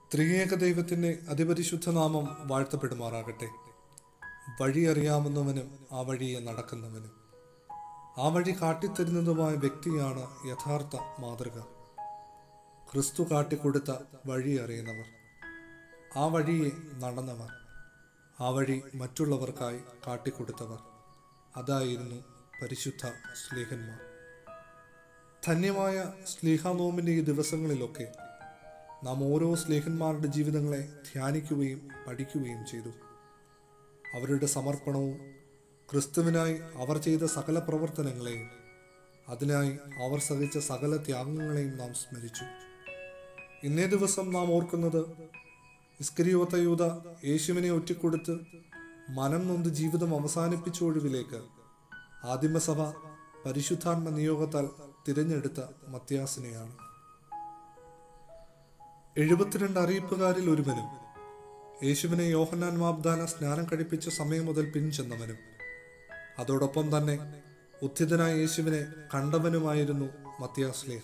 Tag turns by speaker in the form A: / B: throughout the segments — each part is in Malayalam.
A: ത്രിയേക ദൈവത്തിന്റെ അതിപരിശുദ്ധ നാമം വാഴ്ത്തപ്പെടുമാറാകട്ടെ വഴി അറിയാവുന്നവനും ആ വഴിയെ നടക്കുന്നവനും ആ വഴി കാട്ടിത്തരുന്നതുമായ വ്യക്തിയാണ് യഥാർത്ഥ മാതൃക ക്രിസ്തു കാട്ടിക്കൊടുത്ത വഴി അറിയുന്നവർ ആ വഴിയെ നടന്നവർ ആ വഴി മറ്റുള്ളവർക്കായി കാട്ടിക്കൊടുത്തവർ അതായിരുന്നു പരിശുദ്ധ സ്ലീഹന്മാർ ധന്യമായ സ്ലീഹാനോമിൻ്റെ ഈ ദിവസങ്ങളിലൊക്കെ നാം ഓരോ സ്ലേഹന്മാരുടെ ജീവിതങ്ങളെ ധ്യാനിക്കുകയും പഠിക്കുകയും ചെയ്തു അവരുടെ സമർപ്പണവും ക്രിസ്തുവിനായി അവർ ചെയ്ത സകല പ്രവർത്തനങ്ങളെയും അതിനായി അവർ സഹിച്ച സകല ത്യാഗങ്ങളെയും നാം സ്മരിച്ചു ഇന്നേ ദിവസം നാം ഓർക്കുന്നത് ഇസ്കരിയോത്ത യൂത യേശുവിനെ ഒറ്റിക്കൊടുത്ത് മനം നൊന്ത് ജീവിതം അവസാനിപ്പിച്ച ഒഴിവിലേക്ക് ആദിമസഭ പരിശുദ്ധാത്മ നിയോഗത്താൽ തിരഞ്ഞെടുത്ത മത്യാസിനെയാണ് എഴുപത്തിരണ്ട് അറിയിപ്പുകാരിൽ ഒരുവനും യേശുവിനെ യോഹന്നാൻ മാബ്ദാന സ്നാനം കഴിപ്പിച്ച സമയം മുതൽ പിൻചെന്നവനും അതോടൊപ്പം തന്നെ ഉത്ഥിതനായ യേശുവിനെ കണ്ടവനുമായിരുന്നു മത്യാസ്ലേഹ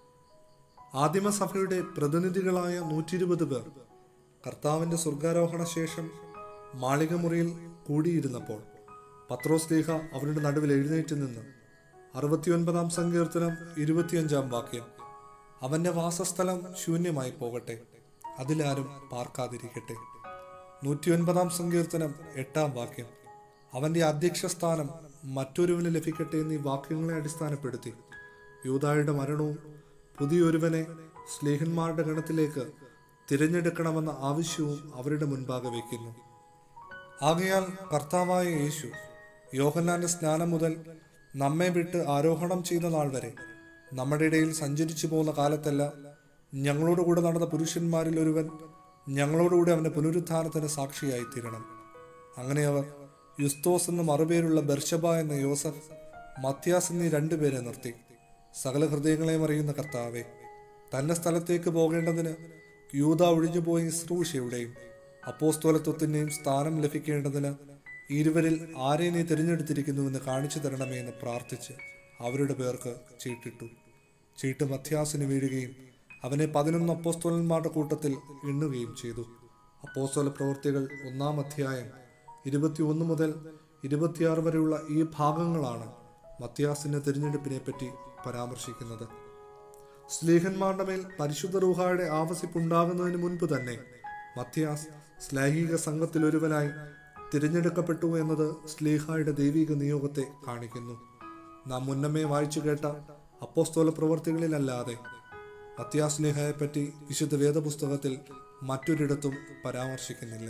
A: ആദിമസഭയുടെ പ്രതിനിധികളായ നൂറ്റി ഇരുപത് പേർ കർത്താവിന്റെ സ്വർഗാരോഹണ ശേഷം മാളികമുറിയിൽ കൂടിയിരുന്നപ്പോൾ പത്രോസ് ലീഹ അവരുടെ നടുവിൽ എഴുന്നേറ്റ് നിന്ന് അറുപത്തിയൊൻപതാം സങ്കീർത്തനം ഇരുപത്തിയഞ്ചാം വാക്യം അവന്റെ വാസസ്ഥലം ശൂന്യമായി പോകട്ടെ അതിലാരും പാർക്കാതിരിക്കട്ടെ നൂറ്റിയൊൻപതാം സങ്കീർത്തനം എട്ടാം വാക്യം അവന്റെ അധ്യക്ഷ സ്ഥാനം മറ്റൊരുവന് ലഭിക്കട്ടെ എന്നീ വാക്യങ്ങളെ അടിസ്ഥാനപ്പെടുത്തി യൂതായുടെ മരണവും പുതിയൊരുവനെ സ്ലേഹന്മാരുടെ ഗണത്തിലേക്ക് തിരഞ്ഞെടുക്കണമെന്ന ആവശ്യവും അവരുടെ മുൻപാകെ വയ്ക്കുന്നു ആകയാൽ കർത്താവായ യേശു യോഹന്നാന്റെ സ്നാനം മുതൽ നമ്മെ വിട്ട് ആരോഹണം ചെയ്ത നാൾ വരെ നമ്മുടെ ഇടയിൽ സഞ്ചരിച്ചു പോകുന്ന കാലത്തെല്ലാം ഞങ്ങളോട് കൂടെ നടന്ന പുരുഷന്മാരിൽ ഒരുവൻ ഞങ്ങളോടുകൂടി അവന്റെ പുനരുത്ഥാനത്തിന് സാക്ഷിയായി തീരണം അങ്ങനെ അവർ യുസ്തോസ് എന്ന മറുപേരുള്ള ബർഷബ എന്ന യോസഫ് മത്യാസ് എന്നീ രണ്ടുപേരെ നിർത്തി സകല ഹൃദയങ്ങളെയും അറിയുന്ന കർത്താവെ തന്റെ സ്ഥലത്തേക്ക് പോകേണ്ടതിന് യൂത ഒഴിഞ്ഞുപോയ ഇസ്രൂഷയുടെയും അപ്പോസ്തോലത്വത്തിന്റെയും സ്ഥാനം ലഭിക്കേണ്ടതിന് ഇരുവരിൽ ആരെ നീ തിരഞ്ഞെടുത്തിരിക്കുന്നുവെന്ന് കാണിച്ചു തരണമേ എന്ന് പ്രാർത്ഥിച്ച് അവരുടെ പേർക്ക് ചീട്ടിട്ടു ചീട്ട് മത്യാസിന് വീഴുകയും അവനെ പതിനൊന്ന് അപ്പോസ്തോലന്മാരുടെ കൂട്ടത്തിൽ എണ്ണുകയും ചെയ്തു അപ്പോസ്തോല പ്രവൃത്തികൾ ഒന്നാം അധ്യായം ഇരുപത്തിയൊന്ന് മുതൽ ഇരുപത്തിയാറ് വരെയുള്ള ഈ ഭാഗങ്ങളാണ് മത്യാസിന്റെ തിരഞ്ഞെടുപ്പിനെ പറ്റി പരാമർശിക്കുന്നത് സ്ലീഹന്മാരുടെ മേൽ പരിശുദ്ധ റൂഹായുടെ ആവസിപ്പുണ്ടാകുന്നതിന് മുൻപ് തന്നെ മത്യാസ് ശ്ലൈഹിക സംഘത്തിൽ ഒരുവനായി തിരഞ്ഞെടുക്കപ്പെട്ടു എന്നത് സ്ലീഹായുടെ ദൈവിക നിയോഗത്തെ കാണിക്കുന്നു നാം മുന്നമേ വായിച്ചു കേട്ട അപ്പോസ്തോല പ്രവർത്തികളിലല്ലാതെ മത്യാസ്ലേഹയെ പറ്റി വിശുദ്ധ വേദപുസ്തകത്തിൽ മറ്റൊരിടത്തും പരാമർശിക്കുന്നില്ല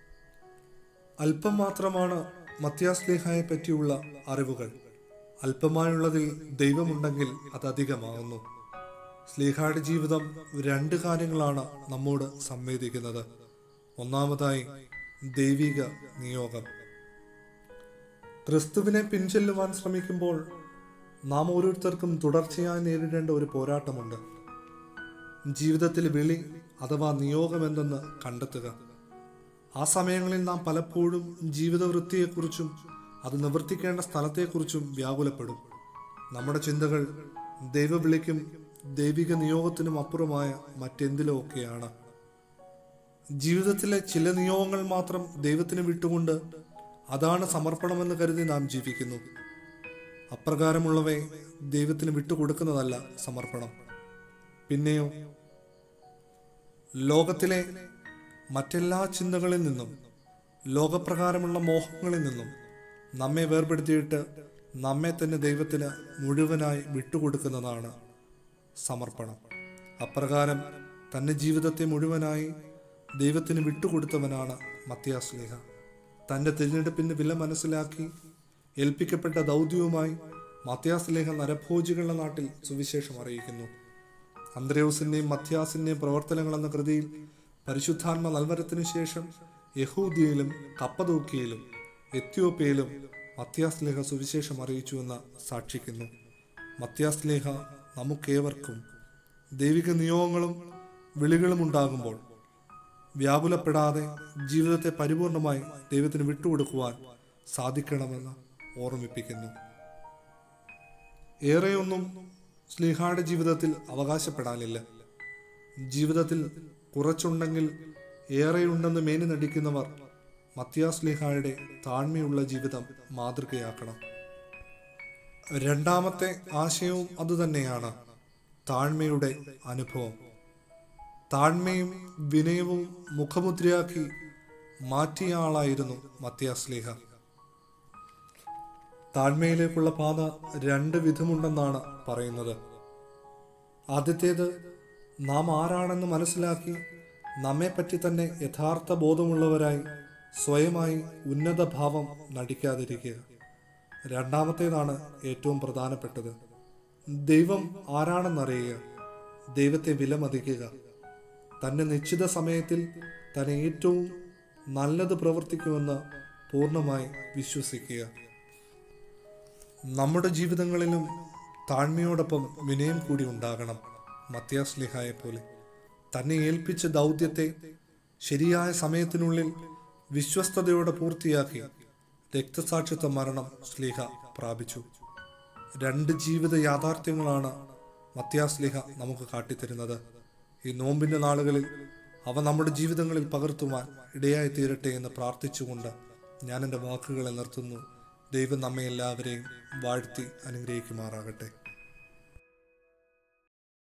A: അല്പം മാത്രമാണ് മത്യാസ്ലേഹയെ പറ്റിയുള്ള അറിവുകൾ അല്പമായുള്ളതിൽ ദൈവമുണ്ടെങ്കിൽ അത് അധികമാകുന്നു സ്ലീഹയുടെ ജീവിതം രണ്ട് കാര്യങ്ങളാണ് നമ്മോട് സംവേദിക്കുന്നത് ഒന്നാമതായി ദൈവിക നിയോഗം ക്രിസ്തുവിനെ പിൻചെല്ലുവാൻ ശ്രമിക്കുമ്പോൾ നാം ഓരോരുത്തർക്കും തുടർച്ചയായി നേരിടേണ്ട ഒരു പോരാട്ടമുണ്ട് ജീവിതത്തിൽ വിളി അഥവാ നിയോഗം എന്തെന്ന് കണ്ടെത്തുക ആ സമയങ്ങളിൽ നാം പലപ്പോഴും ജീവിതവൃത്തിയെക്കുറിച്ചും അത് നിവർത്തിക്കേണ്ട സ്ഥലത്തെക്കുറിച്ചും വ്യാകുലപ്പെടും നമ്മുടെ ചിന്തകൾ ദൈവവിളിക്കും ദൈവിക നിയോഗത്തിനും അപ്പുറമായ മറ്റെന്തിലോ ഒക്കെയാണ് ജീവിതത്തിലെ ചില നിയോഗങ്ങൾ മാത്രം ദൈവത്തിന് വിട്ടുകൊണ്ട് അതാണ് സമർപ്പണമെന്ന് കരുതി നാം ജീവിക്കുന്നു അപ്രകാരമുള്ളവയെ ദൈവത്തിന് വിട്ടുകൊടുക്കുന്നതല്ല സമർപ്പണം പിന്നെയോ ലോകത്തിലെ മറ്റെല്ലാ ചിന്തകളിൽ നിന്നും ലോകപ്രകാരമുള്ള മോഹങ്ങളിൽ നിന്നും നമ്മെ വേർപെടുത്തിയിട്ട് നമ്മെ തന്നെ ദൈവത്തിന് മുഴുവനായി വിട്ടുകൊടുക്കുന്നതാണ് സമർപ്പണം അപ്രകാരം തന്റെ ജീവിതത്തെ മുഴുവനായി ദൈവത്തിന് വിട്ടുകൊടുത്തവനാണ് മത്യാസ്ലേഹ തന്റെ തിരഞ്ഞെടുപ്പിന്റെ വില മനസ്സിലാക്കി ഏൽപ്പിക്കപ്പെട്ട ദൗത്യവുമായി മത്യാസ്ലേഹ നരഭോജികളുടെ നാട്ടിൽ സുവിശേഷം അറിയിക്കുന്നു അന്ത്രയോസിന്റെയും മത്യാസിന്റെയും പ്രവർത്തനങ്ങൾ എന്ന കൃതിയിൽ പരിശുദ്ധാത്മ നൽവരത്തിനു ശേഷം യഹൂദിയയിലും കപ്പതൂക്കിയയിലും എത്യോപ്യയിലും മത്യാസ്ലേഹ സുവിശേഷം അറിയിച്ചുവെന്ന് സാക്ഷിക്കുന്നു മത്യാസ്ലേഹ നമുക്കേവർക്കും ദൈവിക നിയോഗങ്ങളും വിളികളും ഉണ്ടാകുമ്പോൾ വ്യാകുലപ്പെടാതെ ജീവിതത്തെ പരിപൂർണമായി ദൈവത്തിന് വിട്ടുകൊടുക്കുവാൻ സാധിക്കണമെന്ന് ഓർമ്മിപ്പിക്കുന്നു ഏറെയൊന്നും സ്ലിഹായുടെ ജീവിതത്തിൽ അവകാശപ്പെടാനില്ല ജീവിതത്തിൽ കുറച്ചുണ്ടെങ്കിൽ ഏറെയുണ്ടെന്ന് മേനി നടിക്കുന്നവർ മത്യാസ്ലിഹായുടെ താഴ്മയുള്ള ജീവിതം മാതൃകയാക്കണം രണ്ടാമത്തെ ആശയവും അതുതന്നെയാണ് താഴ്മയുടെ അനുഭവം താഴ്മയും വിനയവും മുഖമുദ്രയാക്കി മാറ്റിയ ആളായിരുന്നു മത്യാസ്ലിഹ താഴ്മയിലേക്കുള്ള പാത രണ്ട് വിധമുണ്ടെന്നാണ് പറയുന്നത് ആദ്യത്തേത് നാം ആരാണെന്ന് മനസ്സിലാക്കി നമ്മെപ്പറ്റി തന്നെ യഥാർത്ഥ ബോധമുള്ളവരായി സ്വയമായി ഉന്നത ഭാവം നടിക്കാതിരിക്കുക രണ്ടാമത്തേതാണ് ഏറ്റവും പ്രധാനപ്പെട്ടത് ദൈവം ആരാണെന്നറിയുക ദൈവത്തെ വിലമതിക്കുക തന്റെ നിശ്ചിത സമയത്തിൽ താൻ ഏറ്റവും നല്ലത് പ്രവർത്തിക്കുമെന്ന് പൂർണ്ണമായി വിശ്വസിക്കുക നമ്മുടെ ജീവിതങ്ങളിലും താഴ്മയോടൊപ്പം വിനയം കൂടി ഉണ്ടാകണം മത്യാസ്ലിഹായെ പോലെ തന്നെ ഏൽപ്പിച്ച ദൗത്യത്തെ ശരിയായ സമയത്തിനുള്ളിൽ വിശ്വസ്തയോടെ പൂർത്തിയാക്കി രക്തസാക്ഷിത്വ മരണം സ്ലിഹ പ്രാപിച്ചു രണ്ട് ജീവിത യാഥാർത്ഥ്യങ്ങളാണ് മത്യാസ്ലിഹ നമുക്ക് കാട്ടിത്തരുന്നത് ഈ നോമ്പിന്റെ നാളുകളിൽ അവ നമ്മുടെ ജീവിതങ്ങളിൽ പകർത്തുവാൻ ഇടയായി തീരട്ടെ എന്ന് പ്രാർത്ഥിച്ചുകൊണ്ട് ഞാൻ എൻ്റെ വാക്കുകളെ നിർത്തുന്നു ദൈവം നമ്മെ എല്ലാവരെയും വാഴ്ത്തി അനുഗ്രഹിക്കുമാറാകട്ടെ